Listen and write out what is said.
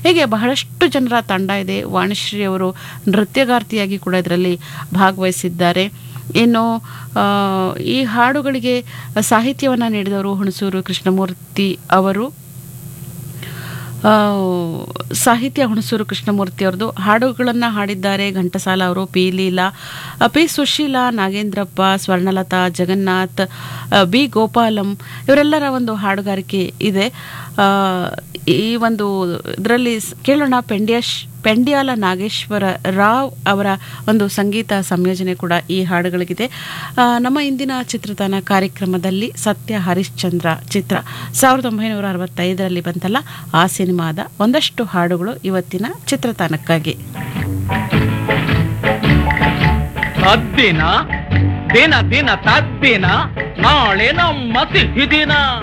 ಹೀಗೆ ಬಹಳಷ್ಟು ಜನರ ತಂಡ ಇದೆ ವಾಣಿಶ್ರೀ ಅವರು ನೃತ್ಯಗಾರ್ತಿಯಾಗಿ ಕೂಡ ಇದರಲ್ಲಿ ಭಾಗವಹಿಸಿದ್ದಾರೆ ಇನ್ನು ಆ, ಈ ಹಾಡುಗಳಿಗೆ ಸಾಹಿತ್ಯವನ್ನು ನೀಡಿದವರು ಹುಣಸೂರು ಕೃಷ್ಣಮೂರ್ತಿ ಅವರು ಆ, ಸಾಹಿತ್ಯ ಹುಣಸೂರು ಕೃಷ್ಣಮೂರ್ತಿ ಅವ್ರದ್ದು ಹಾಡುಗಳನ್ನು ಹಾಡಿದ್ದಾರೆ ಘಂಟಸಾಲ ಅವರು ಪಿ ಲೀಲಾ ಆ, ಪಿ ಸುಶೀಲಾ ನಾಗೇಂದ್ರಪ್ಪ ಸ್ವರ್ಣಲತಾ ಜಗನ್ನಾಥ್ ಆ, ಬಿ ಗೋಪಾಲಂ ಇವರೆಲ್ಲರ ಒಂದು ಹಾಡುಗಾರಿಕೆ ಇದೆ ಆ, ಈ ಒಂದು ಇದರಲ್ಲಿ ಸ್- ಕೇಳೋಣ ಪೆಂಡ್ಯಾಶ್ ಪೆಂಡ್ಯಾಲ ನಾಗೇಶ್ವರ ರಾವ್ ಅವರ ಒಂದು ಸಂಗೀತ ಸಂಯೋಜನೆ ಕೂಡ ಈ ಹಾಡುಗಳಿಗಿದೆ ಆ, ನಮ್ಮ ಇಂದಿನ ಚಿತ್ರತಾಣ ಕಾರ್ಯಕ್ರಮದಲ್ಲಿ ಸತ್ಯ ಹರಿಶ್ಚಂದ್ರ ಚಿತ್ರ ಸಾವಿರದ ಒಂಬೈನೂರ ಅರವತ್ತೈದರಲ್ಲಿ ಬಂತಲ್ಲ ಆ ಸಿನಿಮಾದ ಒಂದಷ್ಟು ಹಾಡುಗಳು ಇವತ್ತಿನ ಚಿತ್ರತಾಣಕ್ಕಾಗಿ ತದ್ದಿನ ದಿನ ದಿನ ತದ್ದಿನ ನಾಳೆ ನಮ್ಮ ಸಿಹಿ ದಿನ